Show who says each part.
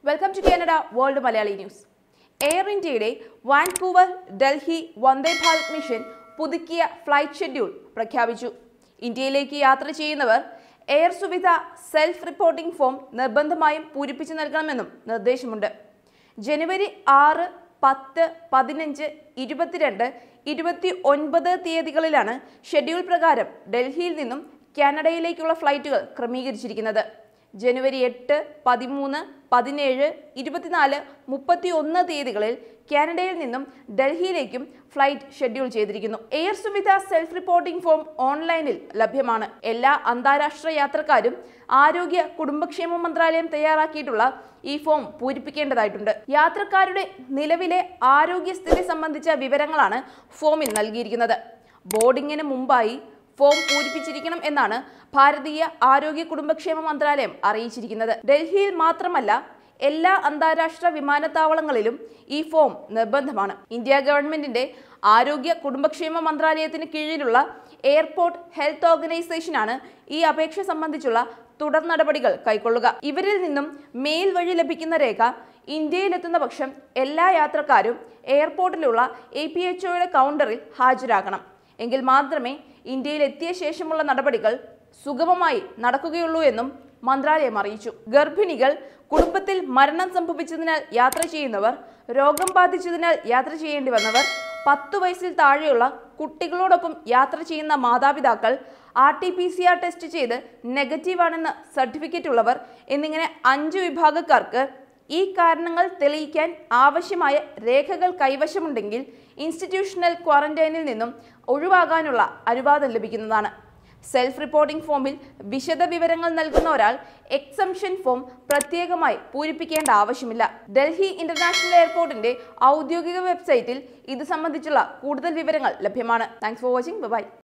Speaker 1: welcome to Canada world Malayali news air ഇന്ത്യയുടെ Vancouver Delhi Vande Bharat mission പുതുക്കിയ flight schedule പ്രഖ്യാപിച്ചു ഇന്ത്യയിലേക്ക് യാത്ര ചെയ്യുന്നവർ air Suvidha self reporting form നിർബന്ധമായും പൂരിപ്പിച്ചു നൽകണമെന്നും നിർദ്ദേശമുണ്ട് ജനുവരി ആറ് പത്ത് പതിനഞ്ച് ഇരുപത്തിരണ്ട് ഇരുപത്തി ഒൻപത് തീയതികളിലാണ് ഷെഡ്യൂൾ പ്രകാരം ഡൽഹിയിൽ നിന്നും കാനഡയിലേക്കുള്ള ഫ്ലൈറ്റുകൾ ക്രമീകരിച്ചിരിക്കുന്നത് ജനുവരി എട്ട് പതിമൂന്ന് പതിനേഴ് ഇരുപത്തിനാല് മുപ്പത്തി ഒന്ന് തീയതികളിൽ കാനഡയിൽ നിന്നും ഡൽഹിയിലേക്കും ഫ്ലൈറ്റ് ഷെഡ്യൂൾ ചെയ്തിരിക്കുന്നു air Suvidha self reporting form ഓൺലൈനിൽ ലഭ്യമാണ് എല്ലാ അന്താരാഷ്ട്ര യാത്രക്കാരും ആരോഗ്യ കുടുംബക്ഷേമ മന്ത്രാലയം തയ്യാറാക്കിയിട്ടുള്ള ഈ ഫോം പൂരിപ്പിക്കേണ്ടതായിട്ടുണ്ട് യാത്രക്കാരുടെ നിലവിലെ ആരോഗ്യസ്ഥിതി സംബന്ധിച്ച വിവരങ്ങളാണ് ഫോമിൽ നൽകിയിരിക്കുന്നത് ബോർഡിങ്ങിന് മുമ്പായി ഫോം പൂരിപ്പിച്ചിരിക്കണം എന്നാണ് ഭാരതീയ ആരോഗ്യ കുടുംബക്ഷേമ മന്ത്രാലയം അറിയിച്ചിരിക്കുന്നത് ഡൽഹിയിൽ മാത്രമല്ല എല്ലാ അന്താരാഷ്ട്ര വിമാനത്താവളങ്ങളിലും ഈ ഫോം നിർബന്ധമാണ് ഇന്ത്യ ഗവൺമെന്റിന്റെ ആരോഗ്യ കുടുംബക്ഷേമ മന്ത്രാലയത്തിന് കീഴിലുള്ള എയർപോർട്ട് ഹെൽത്ത് ഓർഗനൈസേഷനാണ് ഈ അപേക്ഷ സംബന്ധിച്ചുള്ള തുടർ നടപടികൾ കൈക്കൊള്ളുക ഇവരിൽ നിന്നും മെയിൽ വഴി ലഭിക്കുന്ന രേഖ ഇന്ത്യയിലെത്തുന്ന പക്ഷം എല്ലാ യാത്രക്കാരും എയർപോർട്ടിലുള്ള എ പി എച്ച് ഒയുടെ കൗണ്ടറിൽ ഹാജരാക്കണം എങ്കിൽ മാത്രമേ ഇന്ത്യയിൽ എത്തിയ ശേഷമുള്ള നടപടികൾ സുഗമമായി നടക്കുകയുള്ളൂ എന്നും മന്ത്രാലയം അറിയിച്ചു ഗർഭിണികൾ കുടുംബത്തിൽ മരണം സംഭവിച്ചതിനാൽ യാത്ര ചെയ്യുന്നവർ രോഗം ബാധിച്ചതിനാൽ യാത്ര ചെയ്യേണ്ടി വന്നവർ പത്തു വയസ്സിൽ താഴെയുള്ള കുട്ടികളോടൊപ്പം യാത്ര ചെയ്യുന്ന മാതാപിതാക്കൾ R T P C R test ചെയ്ത് നെഗറ്റീവ് ആണെന്ന് സർട്ടിഫിക്കറ്റ് ഉള്ളവർ എന്നിങ്ങനെ അഞ്ച് വിഭാഗക്കാർക്ക് ഈ കാരണങ്ങൾ തെളിയിക്കാൻ ആവശ്യമായ രേഖകൾ കൈവശമുണ്ടെങ്കിൽ ഇൻസ്റ്റിറ്റ്യൂഷണൽ ക്വാറന്റൈനിൽ നിന്നും ഒഴിവാകാനുള്ള അനുവാദം ലഭിക്കുന്നതാണ് സെൽഫ് റിപ്പോർട്ടിംഗ് ഫോമിൽ വിശദ വിവരങ്ങൾ നൽകുന്ന ഒരാൾ എക്സംഷൻ ഫോം പ്രത്യേകമായി പൂരിപ്പിക്കേണ്ട ആവശ്യമില്ല ഡൽഹി ഇന്റർനാഷണൽ എയർപോർട്ടിന്റെ ഔദ്യോഗിക വെബ്സൈറ്റിൽ ഇത് സംബന്ധിച്ചുള്ള കൂടുതൽ വിവരങ്ങൾ ലഭ്യമാണ് താങ്ക്സ് ഫോർ വാച്ചിങ് ബൈ